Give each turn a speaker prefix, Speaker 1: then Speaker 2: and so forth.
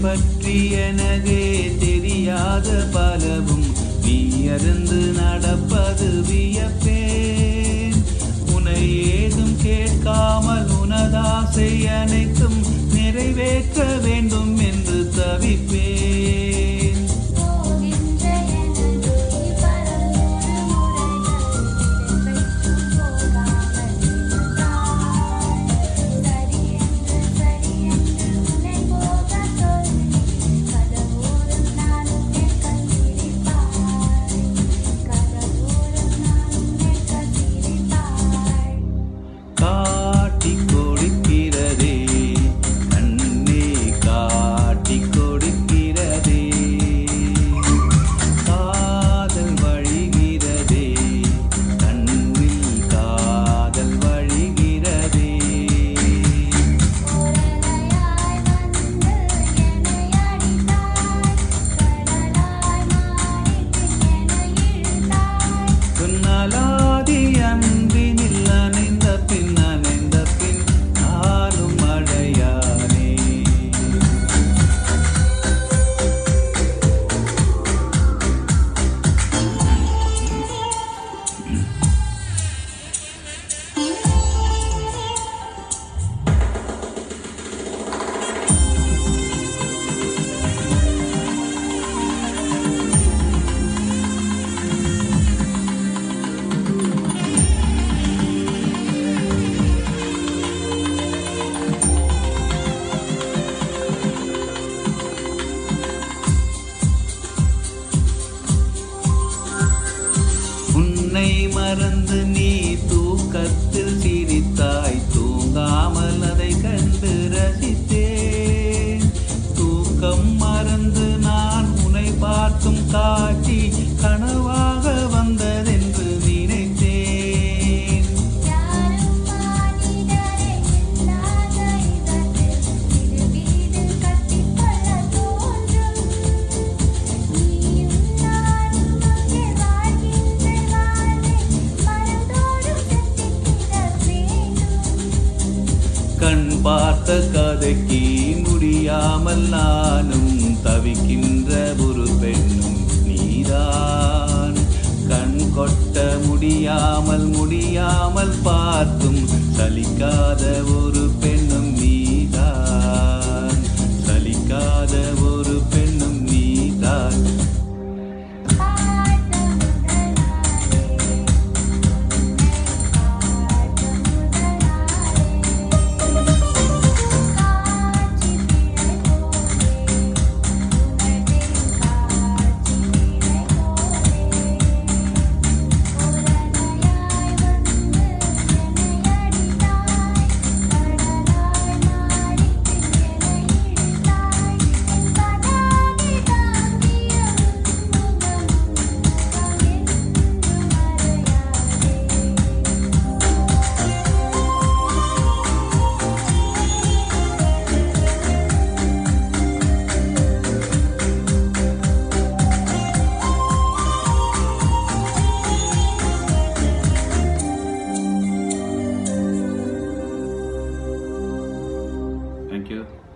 Speaker 1: பற்றி எனகே தெரியாத பலவும் நீ அறிந்து நடப்பது வியப்பேன் உனை ஏதும் கேட்காமல் உனதாசை அனைத்தும் நிறைவேற்ற வேண்டும் என்று தவிப்பேன்
Speaker 2: போகின்ற எனது பரலோக முறைகள் போகாமல் இருந்தாய் சரி என்று சரி என்று உன்னை போக சொல்லி கதவோரம் நானும் நெற்க சிரிப்பாய் கதவோரம் நானும் நெற்க சிரிப்பாய்
Speaker 1: காட்டிக் கொடுக்கிறதே கண்ணே காட்டிக் கொடுக்கிறதே காதல் வழிகிறதே கண்ணில் காதல் வழிகிறதே
Speaker 2: ஓரலையாய் வந்து என்னை அடித்தாய் கடலாய் மாறிட்டு என்னை இழுத்தாய்
Speaker 1: சொன்னாலாதி அன்பினில் அணைந்த பின் அணைந்த பின் நானும் அடையானே உன்னை மறந்து நீ தூக்கத்தில் சிரித்தாய் தூங்காமல் அதை கண்டு ரசித்தேன் தூக்கம் மறந்து நான் உன்னை பார்க்கும் காட்சி கனவாக வந்ததென்று நினைத்தேன்
Speaker 2: யாரும் மானிடரே இல்லாத இடத்தில் சிறு வீடு கட்டிக்கொள்ள தோன்றும் நீயும் நானும் அங்கே வாழ்கின்ற வாழ்வை மனதோடு செத்திக்கிட வேண்டும்
Speaker 1: கண் பார்த்த கதைக்கு முடியாமல் நானும் தவிக்கின்ற ஒரு பெண்ணும் நீதான் கண் கொட்ட முடியாமல் முடியாமல் பார்த்தும் சலிக்காத ஒரு பெண்ணும் நீதான் சலிக்காத ஒரு பெண்ணும் நீதான்
Speaker 2: பார்த்த முதலாளே உன்னை பார்த்த முதலாளே காட்சி திரை போலே உனதே காட்சி திரை போலே ஓரலையாய் வந்து என்னை அடித்தாய் கடலாய் மாறிட்டு என்னை இழுத்தாய் என் பதாகை தாங்கிய முகமும் என்றும்
Speaker 1: Thank you.